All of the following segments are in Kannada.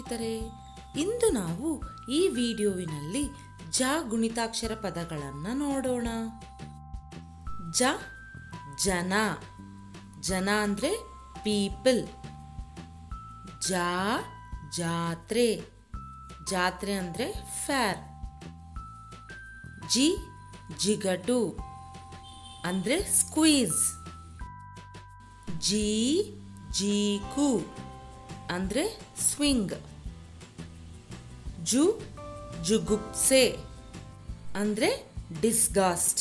ಸ್ನೇಹಿತರೆ ಇಂದು ನಾವು ಈ ವಿಡಿಯೋವಿನಲ್ಲಿ ಜ ಗುಣಿತಾಕ್ಷರ ಪದಗಳನ್ನು ನೋಡೋಣ ಜ ಜನ ಜನ ಅಂದರೆ ಪೀಪಲ್ ಜಾ ಜಾತ್ರೆ ಜಾತ್ರೆ ಅಂದರೆ ಫ್ಯಾರ್ ಜಿ ಜಿಗಟು ಅಂದರೆ ಸ್ಕ್ವೀಸ್ ಜಿ ಜೀಕು ಅಂದರೆ ಸ್ವಿಂಗ್ ಜು ಜುಗುಪ್ಸೆ ಅಂದರೆ ಡಿಸ್ಗಾಸ್ಟ್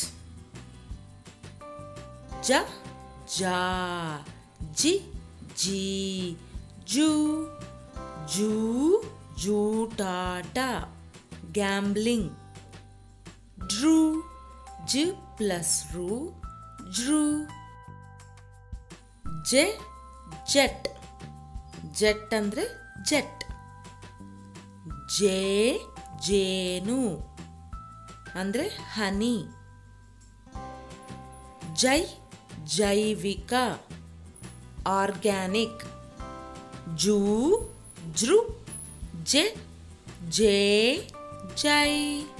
ಜ ಜಾ ಜಿ ಜಿ ಜೂ ಜೂ ಜೂಟಾಟ ಗ್ಯಾಂಬ್ಲಿಂಗ್ ಡ್ರೂ ಜಿ ಪ್ಲಸ್ ರು ಡ್ರೂ ಜೆ ಜೆಟ್ ಜೆಟ್ ಅಂದರೆ ಜೆಟ್ ಜೇ ಜೇನು ಅಂದರೆ ಹನಿ ಜೈ ಜೈವಿಕ ಆರ್ಗ್ಯಾನಿಕ್ ಜೂ ಜೃ ಜೆ ಜೇ ಜೈ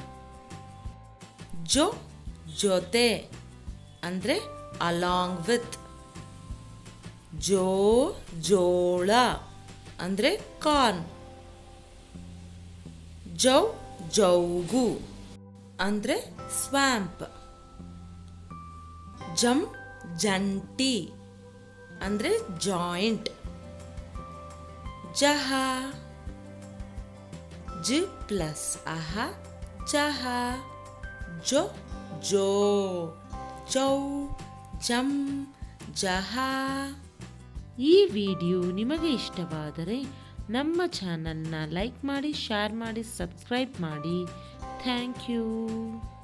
ಜೋ ಜೊತೆ ಅಂದರೆ ಅಲಾಂಗ್ ವಿತ್ ಜೋ ಜೋಳ ಅಂದರೆ ಕಾರ್ನ್ ಜೌ ಜೌಗು ಅಂದರೆ ಸ್ವ್ಯಾಂಪ್ ಜಂ ಜಂಟಿ ಅಂದರೆ ಜಾಯಿಂಟ್ ಜಹ ಜಿ ಪ್ಲಸ್ ಅಹ ಜಹ ಜೊ ಜೋ ಜೌ ಜಂ ಜಹ ಈ ವಿಡಿಯೋ ನಿಮಗೆ ಇಷ್ಟವಾದರೆ ನಮ್ಮ ಚಾನಲ್ನ ಲೈಕ್ ಮಾಡಿ ಶೇರ್ ಮಾಡಿ ಸಬ್ಸ್ಕ್ರೈಬ್ ಮಾಡಿ ಥ್ಯಾಂಕ್ ಯು